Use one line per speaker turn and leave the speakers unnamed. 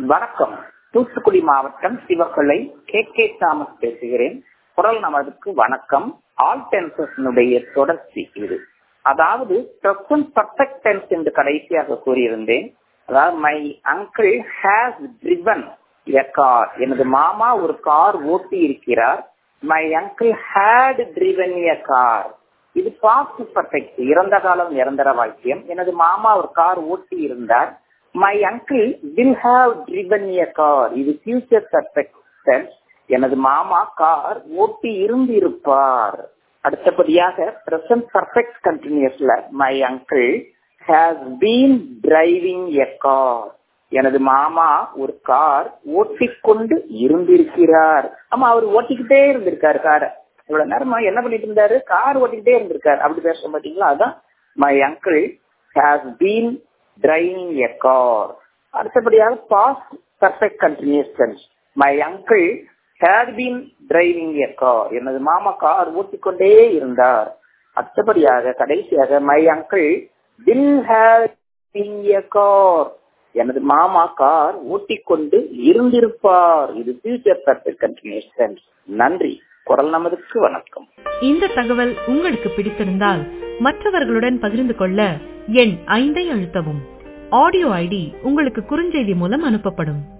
வணக்கம் தூத்துக்குடி மாவட்டம் Sivakalai K K Thomas பேசுகிறேன் குரல் நமதுக்கு வணக்கம் ஆல் டென்சஸ்னுடைய தொடர்ச்சி இது அதாவது பிரசன்ட் பர்ஃபெக்ட் டென்ஸ் என்று கடைசியாக கூறியிருந்தேன் அதாவது my uncle has driven a car எனது மாமா ஒரு கார் ஓட்டி இருக்கிறார் my uncle had driven a car இது பாஸ்ட் பர்ஃபெக்ட் இறந்த காலம் நிரந்தர வாக்கியம் எனது மாமா ஒரு கார் ஓட்டி இருந்தார் my uncle will have driven a car இது ஃபியூச்சர் பர்ஃபெக்ட் எனது மாமா கார் ஓட்டி இருந்திருப்பார் அடுத்தபடியாக பிரசன்ட் பர்ஃபெக்ட் கண்டினியூஸ்ல my uncle has been driving a car எனது மாமா ஒரு கார் ஓட்டிக்கொண்டு இருந்திருக்கிறார் ஆமா அவர் ஓட்டிக்கிட்டே இருந்திருக்காரு காரை இவ்வளவு நேரமா என்ன பண்ணிட்டு இருந்தாரு கார் ஓட்டிக்கிட்டே இருந்திருக்காரு அப்படி பேச மாட்டீங்களா அதான் my uncle has been driving a car அடுத்தபடியாக past perfect continuous tense my uncle had been driving a car எனது மாமா கார் ஓட்டிக்கொண்டே இருந்தார் அடுத்தபடியாக கடைசியாக my uncle will have a car எனது மாமா கார் ஓட்டிக்கொண்டு இருந்திருப்பார் இது ஃபியூச்சர் பர்ஃபெக்ட் கண்டினியூஸ் டென்ஸ் நன்றி குரல் நமதுக்கு வணக்கம்
இந்த தகவல் உங்களுக்கு பிடித்திருந்தால் மற்றவர்களுடன் பகிர்ந்து கொள்ள எண் ஐந்தை அழுத்தவும் ஆடியோ ஐடி உங்களுக்கு குறுஞ்செய்தி மூலம் அனுப்பப்படும்